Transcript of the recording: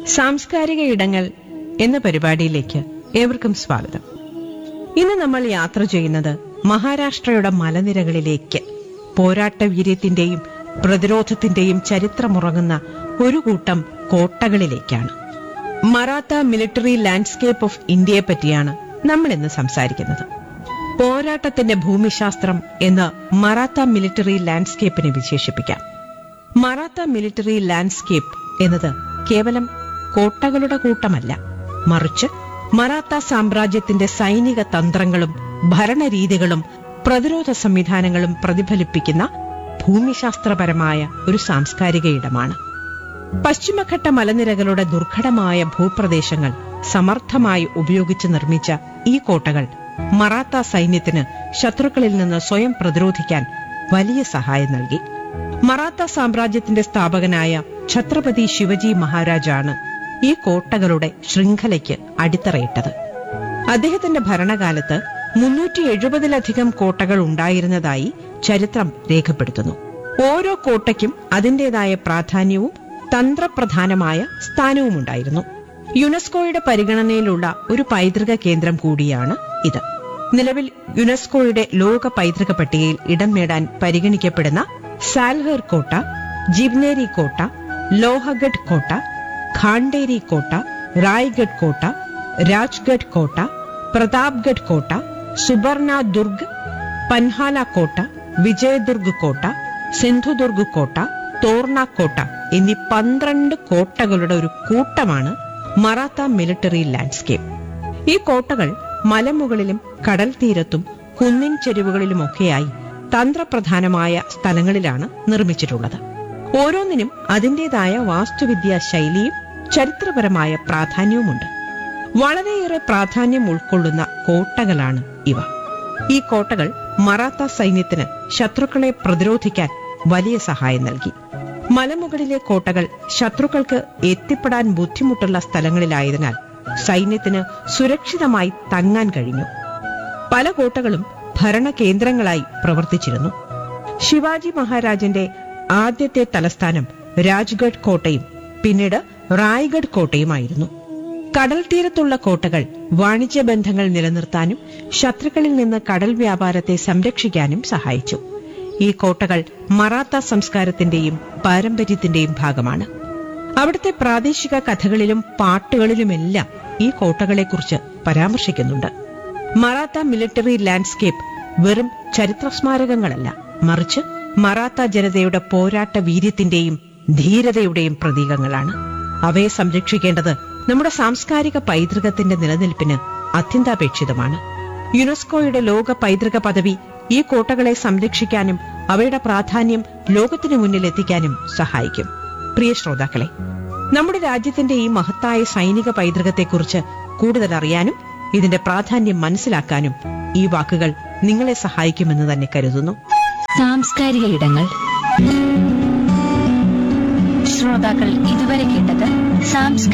സാംസ്കാരിക ഇടങ്ങൾ എന്ന പരിപാടിയിലേക്ക് ഏവർക്കും സ്വാഗതം ഇന്ന് നമ്മൾ യാത്ര ചെയ്യുന്നത് മഹാരാഷ്ട്രയുടെ മലനിരകളിലേക്ക് പോരാട്ട വീര്യത്തിന്റെയും പ്രതിരോധത്തിന്റെയും ചരിത്രമുറങ്ങുന്ന ഒരു കൂട്ടം കോട്ടകളിലേക്കാണ് മറാത്ത മിലിറ്ററി ലാൻഡ്സ്കേപ്പ് ഓഫ് ഇന്ത്യയെ പറ്റിയാണ് നമ്മൾ ഇന്ന് സംസാരിക്കുന്നത് പോരാട്ടത്തിന്റെ ഭൂമിശാസ്ത്രം എന്ന് മറാത്ത മിലിറ്ററി ലാൻഡ്സ്കേപ്പിനെ വിശേഷിപ്പിക്കാം മറാത്ത മിലിറ്ററി ലാൻഡ്സ്കേപ്പ് എന്നത് കേവലം കോട്ടകളുടെ കൂട്ടമല്ല മറിച്ച് മറാത്ത സാമ്രാജ്യത്തിന്റെ സൈനിക തന്ത്രങ്ങളും ഭരണരീതികളും പ്രതിരോധ സംവിധാനങ്ങളും പ്രതിഫലിപ്പിക്കുന്ന ഭൂമിശാസ്ത്രപരമായ ഒരു സാംസ്കാരിക ഇടമാണ് പശ്ചിമഘട്ട മലനിരകളുടെ ദുർഘടമായ ഭൂപ്രദേശങ്ങൾ സമർത്ഥമായി ഉപയോഗിച്ച് നിർമ്മിച്ച ഈ കോട്ടകൾ മറാത്ത സൈന്യത്തിന് ശത്രുക്കളിൽ നിന്ന് സ്വയം പ്രതിരോധിക്കാൻ വലിയ സഹായം നൽകി മറാത്ത സാമ്രാജ്യത്തിന്റെ സ്ഥാപകനായ ഛത്രപതി ശിവജി മഹാരാജാണ് ഈ കോട്ടകളുടെ ശൃംഖലയ്ക്ക് അടിത്തറയിട്ടത് അദ്ദേഹത്തിന്റെ ഭരണകാലത്ത് മുന്നൂറ്റി എഴുപതിലധികം കോട്ടകൾ ഉണ്ടായിരുന്നതായി ചരിത്രം രേഖപ്പെടുത്തുന്നു ഓരോ കോട്ടയ്ക്കും അതിന്റേതായ പ്രാധാന്യവും തന്ത്രപ്രധാനമായ സ്ഥാനവുമുണ്ടായിരുന്നു യുനെസ്കോയുടെ പരിഗണനയിലുള്ള ഒരു പൈതൃക കേന്ദ്രം കൂടിയാണ് ഇത് നിലവിൽ യുനെസ്കോയുടെ ലോക പൈതൃക പട്ടികയിൽ ഇടം നേടാൻ പരിഗണിക്കപ്പെടുന്ന സാൽഹർ കോട്ട ജിബ്നേരി കോട്ട ലോഹഗഡ് കോട്ട ഖാണ്ടേരി കോട്ട റായ്ഗഡ് കോട്ട രാജ്ഗഡ് കോട്ട പ്രതാപ്ഗഡ് കോട്ട സുബർണ ദുർഗ് പൻഹാല കോട്ട വിജയദുർഗ് കോട്ട സിന്ധുദുർഗ് കോട്ട തോർണ കോട്ട എന്നീ പന്ത്രണ്ട് കോട്ടകളുടെ ഒരു കൂട്ടമാണ് മറാത്ത മിലിറ്ററി ലാൻഡ്സ്കേപ്പ് ഈ കോട്ടകൾ മലമുകളിലും കടൽ തീരത്തും കുന്നിൻ ചെരുവുകളിലുമൊക്കെയായി തന്ത്രപ്രധാനമായ സ്ഥലങ്ങളിലാണ് നിർമ്മിച്ചിട്ടുള്ളത് ഓരോന്നിനും അതിന്റേതായ വാസ്തുവിദ്യാ ശൈലിയും ചരിത്രപരമായ പ്രാധാന്യവുമുണ്ട് വളരെയേറെ പ്രാധാന്യം ഉൾക്കൊള്ളുന്ന കോട്ടകളാണ് ഇവ ഈ കോട്ടകൾ മറാത്ത സൈന്യത്തിന് ശത്രുക്കളെ പ്രതിരോധിക്കാൻ വലിയ സഹായം നൽകി മലമുകളിലെ കോട്ടകൾ ശത്രുക്കൾക്ക് എത്തിപ്പെടാൻ ബുദ്ധിമുട്ടുള്ള സ്ഥലങ്ങളിലായതിനാൽ സൈന്യത്തിന് സുരക്ഷിതമായി തങ്ങാൻ കഴിഞ്ഞു പല കോട്ടകളും ഭരണകേന്ദ്രങ്ങളായി പ്രവർത്തിച്ചിരുന്നു ശിവാജി മഹാരാജന്റെ ആദ്യത്തെ തലസ്ഥാനം രാജ്ഗഡ് കോട്ടയും പിന്നീട് റായ്ഗഡ് കോട്ടയുമായിരുന്നു കടൽ തീരത്തുള്ള കോട്ടകൾ വാണിജ്യ ബന്ധങ്ങൾ നിലനിർത്താനും ശത്രുക്കളിൽ നിന്ന് കടൽ വ്യാപാരത്തെ സംരക്ഷിക്കാനും സഹായിച്ചു ഈ കോട്ടകൾ മറാത്ത സംസ്കാരത്തിന്റെയും പാരമ്പര്യത്തിന്റെയും ഭാഗമാണ് അവിടുത്തെ പ്രാദേശിക കഥകളിലും പാട്ടുകളിലുമെല്ലാം ഈ കോട്ടകളെക്കുറിച്ച് പരാമർശിക്കുന്നുണ്ട് മറാത്ത മിലിറ്ററി ലാൻഡ്സ്കേപ്പ് വെറും ചരിത്ര സ്മാരകങ്ങളല്ല മറിച്ച് മറാത്ത ജനതയുടെ പോരാട്ട വീര്യത്തിന്റെയും ധീരതയുടെയും പ്രതീകങ്ങളാണ് അവയെ സംരക്ഷിക്കേണ്ടത് നമ്മുടെ സാംസ്കാരിക പൈതൃകത്തിന്റെ നിലനിൽപ്പിന് അത്യന്താപേക്ഷിതമാണ് യുനെസ്കോയുടെ ലോക പൈതൃക പദവി ഈ കോട്ടകളെ സംരക്ഷിക്കാനും അവയുടെ പ്രാധാന്യം ലോകത്തിനു മുന്നിൽ എത്തിക്കാനും സഹായിക്കും പ്രിയ ശ്രോതാക്കളെ നമ്മുടെ രാജ്യത്തിന്റെ ഈ മഹത്തായ സൈനിക പൈതൃകത്തെക്കുറിച്ച് കൂടുതൽ അറിയാനും ഇതിന്റെ പ്രാധാന്യം മനസ്സിലാക്കാനും ഈ വാക്കുകൾ നിങ്ങളെ സഹായിക്കുമെന്ന് തന്നെ കരുതുന്നു സാംസ്കാരിക ഇടങ്ങൾ ശ്രോതാക്കൾ ഇതുവരെ കേട്ടത് സാംസ്കാരിക